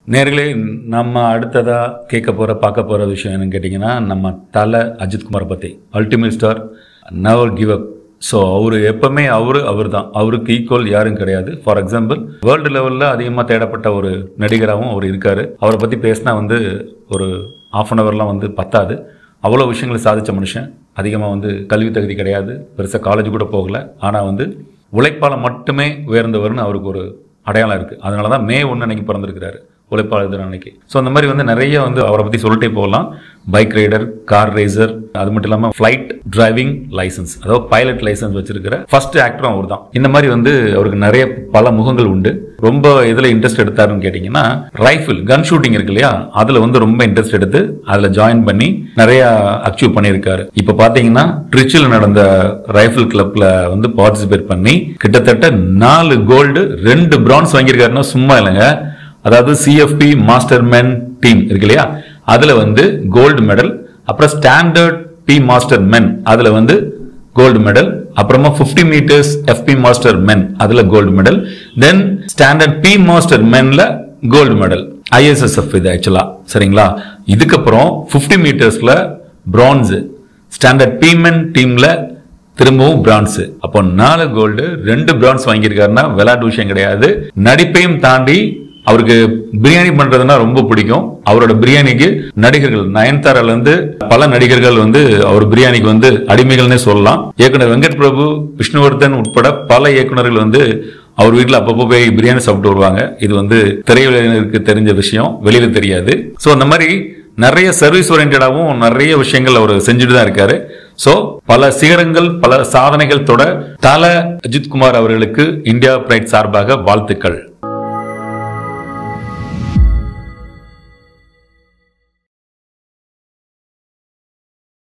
நேர்களே நம்ம அடுத்ததா கேட்க போற பார்க்க போற விஷயம் என்னன்னு கேட்டிங்கன்னா நம்ம தலை அஜித் குமார் பத்தி ultimate star never give up so அவர் எப்பவுமே அவரு அவர் தான் அவருக்கு ஈக்குவல் யாரும் கிடையாது ஃபார் எக்ஸாம்பிள் வேர்ல்டு லெவலில் அதிகமாக தேடப்பட்ட ஒரு நடிகராகவும் அவர் இருக்காரு அவரை பற்றி பேசினா வந்து ஒரு ஆஃப் அன் ஹவர்லாம் வந்து பத்தாது அவ்வளோ விஷயங்களை சாதித்த மனுஷன் அதிகமாக வந்து கல்வி தகுதி கிடையாது பெருசாக காலேஜ் கூட போகல ஆனால் வந்து உழைப்பால் மட்டுமே உயர்ந்தவர்னு அவருக்கு ஒரு அடையாளம் இருக்குது அதனால தான் மே ஒன்று அன்னைக்கு பிறந்திருக்கிறாரு உழைப்பாளர் தினம் அன்னைக்கு ஸோ அந்த மாதிரி வந்து நிறைய வந்து அவரை பற்றி சொல்லிட்டே போகலாம் பைக் ரைடர் கார் ரேசர் அது மட்டும் இல்லாமல் ஃப்ளைட் டிரைவிங் லைசன்ஸ் அதாவது பைலட் லைசன்ஸ் வச்சிருக்கிற ஃபர்ஸ்ட் ஆக்டரும் அவர் தான் இந்த மாதிரி வந்து அவருக்கு நிறைய பல முகங்கள் உண்டு ரொம்ப இதில் இன்ட்ரெஸ்ட் எடுத்தாருன்னு கேட்டிங்கன்னா ரைஃபிள் கன் ஷூட்டிங் இருக்கு இல்லையா அதில் வந்து ரொம்ப இன்ட்ரெஸ்ட் எடுத்து அதில் ஜாயின் பண்ணி நிறைய அச்சீவ் பண்ணியிருக்காரு இப்போ பார்த்தீங்கன்னா ட்ரிச்சில் நடந்த ரைஃபிள் கிளப்ல வந்து பார்ட்டிசிபேட் பண்ணி கிட்டத்தட்ட நாலு கோல்டு ரெண்டு பிரான்ஸ் வாங்கியிருக்காருன்னா சும்மா இல்லைங்க அதாவது சிஎஃப்பி மாஸ்டர் மென் டீம் இருக்கு இல்லையா அதுல வந்து கோல்டு மெடல் அப்புறம் ஸ்டாண்டர்ட் பி மாஸ்டர் மென் அதுல வந்து கோல்டு மெடல் அப்புறமா 50 மீட்டர்ஸ் எஃப்பி மாஸ்டர் மென் அதுல gold medal then standard P master மென்ல கோல்டு மெடல் ஐஎஸ்எஸ்எஃப் இது ஆக்சுவலா சரிங்களா இதுக்கப்புறம் 50 மீட்டர்ஸ்ல பிரான்ஸ் ஸ்டாண்டர்ட் பி மென் டீம்ல திரும்பவும் பிரான்ஸ் அப்போ நாலு கோல்டு ரெண்டு பிரான்ஸ் வாங்கியிருக்காருன்னா விளையாட்டு விஷயம் கிடையாது நடிப்பையும் தாண்டி அவருக்கு பிரியாணி பண்றதுன்னா ரொம்ப பிடிக்கும் அவரோட பிரியாணிக்கு நடிகர்கள் நயன்தாரால இருந்து பல நடிகர்கள் வந்து அவர் பிரியாணிக்கு வந்து அடிமைகள்னே சொல்லலாம் இயக்குனர் வெங்கட் பிரபு விஷ்ணுவர்தன் உட்பட பல இயக்குனர்கள் வந்து அவர் வீட்டில் அப்பப்போ போய் பிரியாணி சாப்பிட்டு வருவாங்க இது வந்து திரையுலகினருக்கு தெரிஞ்ச விஷயம் வெளியில தெரியாது ஸோ அந்த மாதிரி நிறைய சர்வீஸ் ஓரியன்டாகவும் நிறைய விஷயங்கள் அவர் செஞ்சுட்டு தான் இருக்காரு சோ பல சிகரங்கள் பல சாதனைகள் தொட தல அஜித் குமார் அவர்களுக்கு இந்தியா பிரைட் சார்பாக வாழ்த்துக்கள்